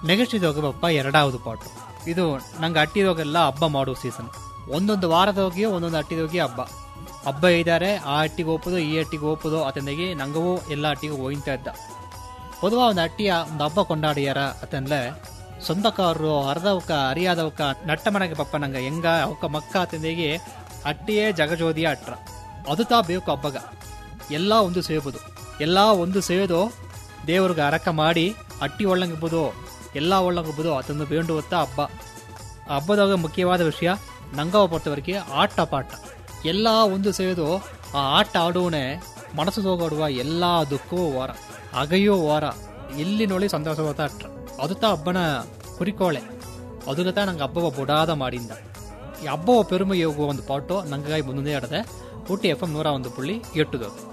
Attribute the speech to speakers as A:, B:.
A: next ಇದು ಹೋಗಪ್ಪ ಎರಡಾவது ಪಾಟು ಇದು ನಂಗೆ ಅಟ್ಟಿದೋಗೆಲ್ಲ ಹಬ್ಬ ಮಾಡೋ ಸೀಸನ್ ಒಂದೊಂದು ವಾರದೋಗಿ ಒಂದೊಂದು ಅಟ್ಟಿದೋಗಿ ಹಬ್ಬ ಹಬ್ಬ ಇದ್ದಾರೆ ಆ ಅಟ್ಟಿಗೆ ಹೋಗ್ಬೋದು ಈ ಅಟ್ಟಿಗೆ ಹೋಗ್ಬೋದು ಅತನಿಗೆ ನಂಗೂ ಎಲ್ಲ ಅಟ್ಟಿಗೆ ಹೋಯ್ತಾ ಇದ್ದ பொதுவாக ಒಂದು ಅಟ್ಟಿಯ ಒಂದು ಹಬ್ಬ ಕೊಂಡಾಡಿಯಾರ ಅತನ್ಲೆ சொந்தக்காரರು ಅರ್ಧವಕ್ಕ ಅರಿಯಾದವಕ್ಕ ನಟ್ಟ ಮನೆಗೆ ಪಪ್ಪ ನಂಗೆ ಹೆಂಗ ಅವಕ್ಕ ಮಕ್ಕ ಅತಂದಿಗೆ ಅಟ್ಟಿಯೇ ಜಗಜೋದಿಯ ಅಟ್ರ ಅದು ತಾ ಬೇಕು ಹಬ್ಬಗ ಎಲ್ಲ ಒಂದು ಸೇಬೋದು ಎಲ್ಲ ಒಂದು ಸೇದು ದೇವ್ರಿಗೆ ಅರಕ ಮಾಡಿ ಅಟ್ಟಿ ಒಳ್ಳಂಗಿರ್ಬೋದು ಎಲ್ಲ ಒಳ್ಳಂಗಿರ್ಬೋದು ಅದನ್ನು ಬೇಂಡು ಹೊತ್ತ ಹಬ್ಬ ಆ ಹಬ್ಬದಾಗ ಮುಖ್ಯವಾದ ವಿಷಯ ನಂಗವ பொறுத்தவரைக்கும் ಆಟ ಪಾಠ ಎಲ್ಲ ಒಂದು ಸೇದು ಆ ಆಟ ಆಡುವನೆ ಮನಸ್ಸು ಹೋಗಾಡುವ ಎಲ್ಲ ದುಃಖವೂ ವಾರ ಅಗಯೋ ವಾರ ಎಲ್ಲಿ ನೋಡಿ ಸಂತೋಷವಾದ ಅಟ್ರ ಅದು ತಾ ಹಬ್ಬನ ಕುರಿಕೋಳೆ ಅದುಗತ ನಂಗೆ ಹಬ್ಬವ ಬುಡಾದ ಮಾಡಿಂದ ಈ ಹಬ್ಬವ ಪೆರುಮೆ ಹೋಗುವ ಒಂದು ಪಾಟು ನಂಗಾಗಿ ಮುಂದೆ ಆಡದೆ ಊಟಿ ಎಫ್ ಎಂ ನೂರ ಒಂದು ಪುಳ್ಳಿ ಎಟ್ಟುದು